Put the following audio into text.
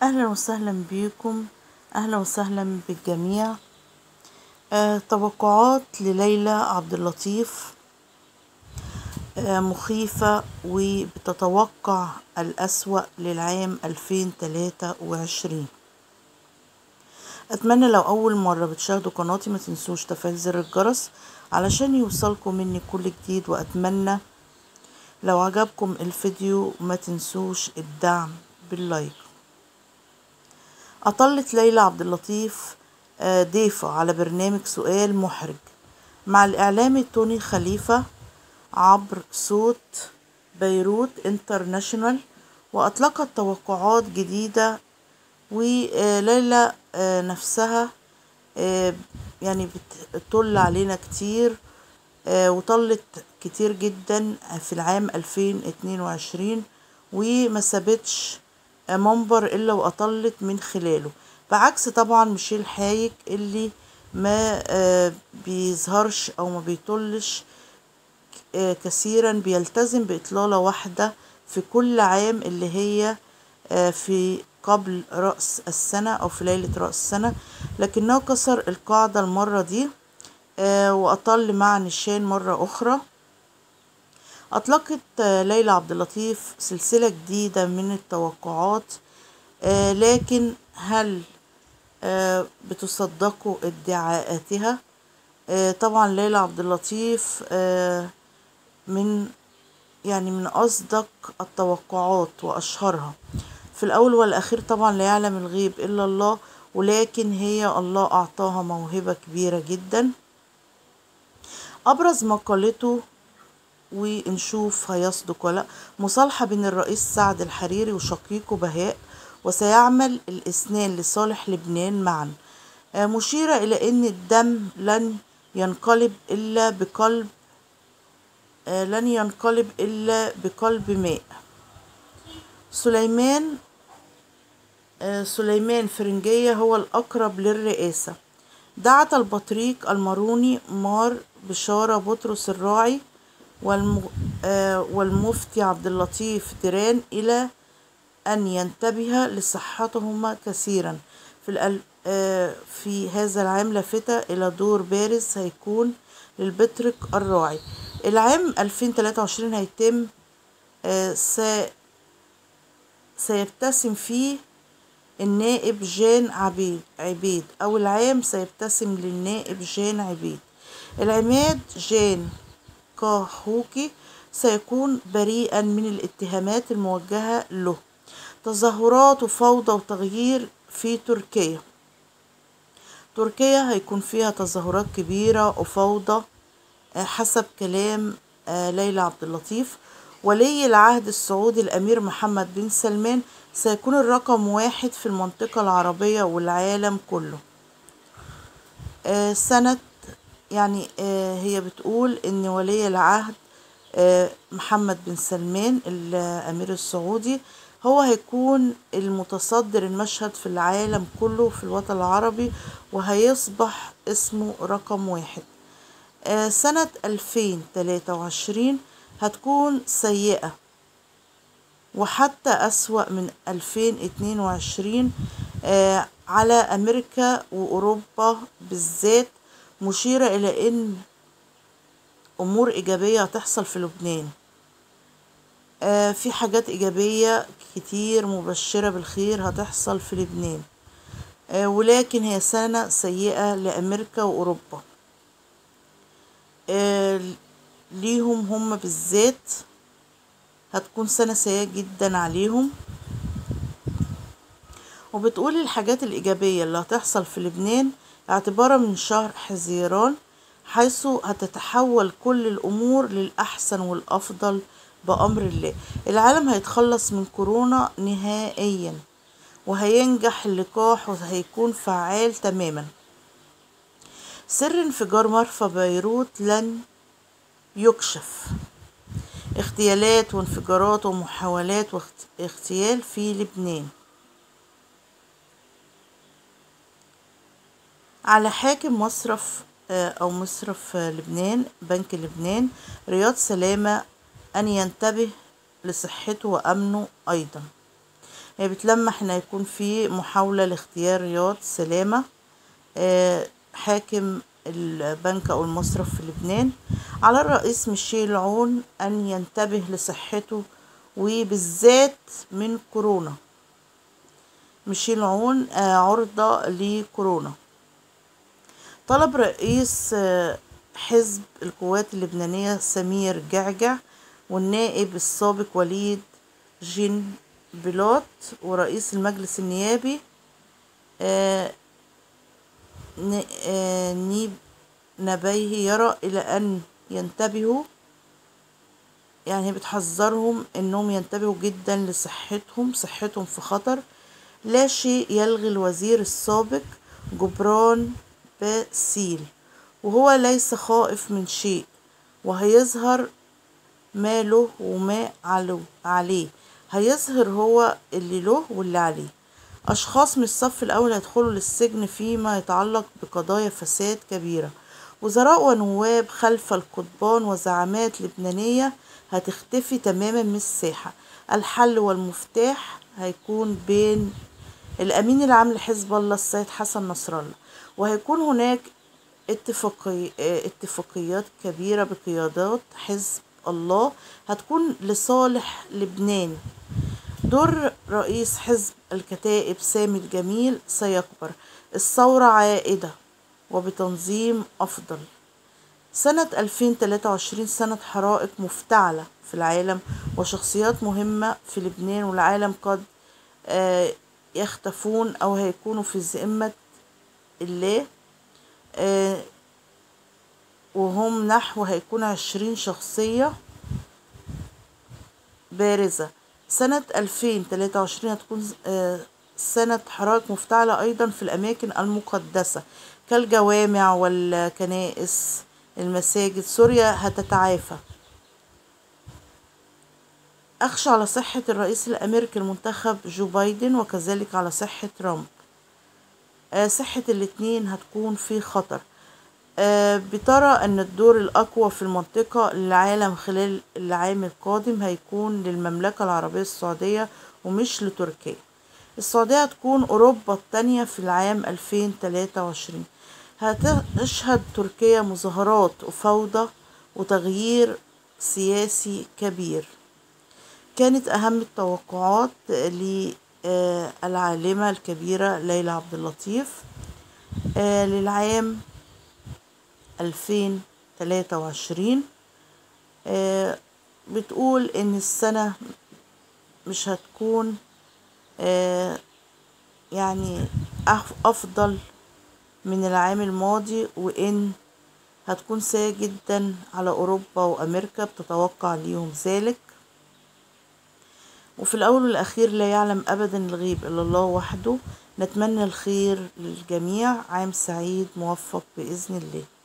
أهلا وسهلا بيكم أهلا وسهلا بالجميع آه توقعات لليلى عبد اللطيف آه مخيفة وبتتوقع الأسوأ للعام 2023 أتمنى لو أول مرة بتشاهدوا قناتي ما تنسوش تفعيل زر الجرس علشان يوصلكم مني كل جديد وأتمنى لو عجبكم الفيديو ما تنسوش الدعم باللايك أطلت ليلى عبد اللطيف ضيفة على برنامج سؤال محرج مع الإعلامي توني خليفة عبر صوت بيروت انترناشونال وأطلقت توقعات جديدة وليلى نفسها يعني بتطل علينا كتير وطلت كتير جدا في العام 2022 وما سابتش منبر الا واطلت من خلاله بعكس طبعا ميشيل حايك اللي ما بيظهرش او ما بيطلش كثيرا بيلتزم باطلاله واحده في كل عام اللي هي في قبل رأس السنة أو في ليلة رأس السنة لكنه كسر القاعدة المرة دي وأطل مع نشان مرة أخرى أطلقت ليلى عبد اللطيف سلسلة جديدة من التوقعات لكن هل بتصدقوا ادعاءاتها طبعا ليلى عبد اللطيف من يعني من أصدق التوقعات وأشهرها في الأول والأخير طبعا لا يعلم الغيب إلا الله ولكن هي الله أعطاها موهبة كبيرة جدا أبرز ما قالته ونشوف هيصدق ولا مصالحة بين الرئيس سعد الحريري وشقيقه بهاء وسيعمل الاثنان لصالح لبنان معا مشيرة إلى أن الدم لن ينقلب إلا بقلب لن ينقلب إلا بقلب ماء سليمان سليمان فرنجية هو الأقرب للرئاسة دعت البطريق الماروني مار بشارة بطرس الراعي والمفتي عبد اللطيف ديران إلى أن ينتبه لصحتهما كثيرا في, في هذا العام لافتة إلى دور بارز هيكون للبطريق الراعي العام 2023 هيتم سيبتسم فيه النائب جان عبيد عبيد أو العام سيبتسم للنائب جان عبيد العماد جان كاهوكي سيكون بريئا من الاتهامات الموجهة له تظاهرات وفوضى وتغيير في تركيا تركيا هيكون فيها تظاهرات كبيرة وفوضى حسب كلام ليلى عبد اللطيف ولي العهد السعودي الأمير محمد بن سلمان سيكون الرقم واحد في المنطقة العربية والعالم كله سنة يعني هي بتقول ان ولي العهد محمد بن سلمان الامير السعودي هو هيكون المتصدر المشهد في العالم كله في الوطن العربي وهيصبح اسمه رقم واحد سنة 2023 هتكون سيئة وحتى أسوأ من 2022 على أمريكا وأوروبا بالذات مشيرة إلى أن أمور إيجابية هتحصل في لبنان آه في حاجات إيجابية كتير مبشرة بالخير هتحصل في لبنان آه ولكن هي سنة سيئة لأمريكا وأوروبا آه ليهم هم بالذات هتكون سنة سيئة جدا عليهم وبتقول الحاجات الإيجابية اللي هتحصل في لبنان اعتبارا من شهر حزيران حيث هتتحول كل الأمور للأحسن والأفضل بأمر الله العالم هيتخلص من كورونا نهائيا وهينجح اللقاح وهيكون فعال تماما سر انفجار مرفأ بيروت لن يكشف اغتيالات وانفجارات ومحاولات واغتيال في لبنان على حاكم مصرف أو مصرف لبنان بنك لبنان رياض سلامة أن ينتبه لصحته وأمنه أيضا هي بتلمح ان هيكون في محاولة لاختيار رياض سلامة آه، حاكم البنك او المصرف في لبنان على الرئيس ميشيل عون ان ينتبه لصحته وبالذات من كورونا ميشيل عون آه، عرضة لكورونا طلب رئيس آه، حزب القوات اللبنانية سمير جعجع والنائب السابق وليد جين بلوت ورئيس المجلس النيابي آه، ن- آه، نيب نبيه يرى إلى أن ينتبهوا يعني هي بتحذرهم انهم ينتبهوا جدا لصحتهم صحتهم في خطر لا شيء يلغي الوزير السابق جبران باسيل وهو ليس خائف من شيء وهيظهر ما له وما علو عليه هيظهر هو اللي له واللي عليه أشخاص من الصف الأول هيدخلوا للسجن فيما يتعلق بقضايا فساد كبيرة وزراء ونواب خلف القضبان وزعامات لبنانية هتختفي تماما من الساحة الحل والمفتاح هيكون بين الأمين العام لحزب الله السيد حسن نصر الله وهيكون هناك اتفاقي اه اتفاقيات كبيرة بقيادات حزب الله هتكون لصالح لبنان دور رئيس حزب الكتائب سامي الجميل سيكبر الثورة عائدة وبتنظيم أفضل سنة 2023 سنة حرائق مفتعلة في العالم وشخصيات مهمة في لبنان والعالم قد آه، يختفون أو هيكونوا في ذمة الله آه، وهم نحو هيكون عشرين شخصية بارزة سنة 2023 هتكون آه، سنة حرائق مفتعلة أيضا في الأماكن المقدسة كالجوامع والكنائس المساجد سوريا هتتعافى أخشى على صحة الرئيس الأمريكي المنتخب جو بايدن وكذلك على صحة ترامب آه، صحة الاتنين هتكون في خطر آه، بترى أن الدور الأقوى في المنطقة للعالم خلال العام القادم هيكون للمملكة العربية السعودية ومش لتركيا السعودية هتكون أوروبا التانية في العام 2023 هتشهد تركيا مظاهرات وفوضى وتغيير سياسي كبير كانت أهم التوقعات للعالمة الكبيرة ليلى عبد اللطيف آه، للعام 2023 آه، بتقول إن السنة مش هتكون آه، يعني أف- أفضل من العام الماضي وإن هتكون سيئة جدا على أوروبا وأمريكا بتتوقع ليهم ذلك وفي الأول والأخير لا يعلم أبدا الغيب إلا الله وحده نتمنى الخير للجميع عام سعيد موفق بإذن الله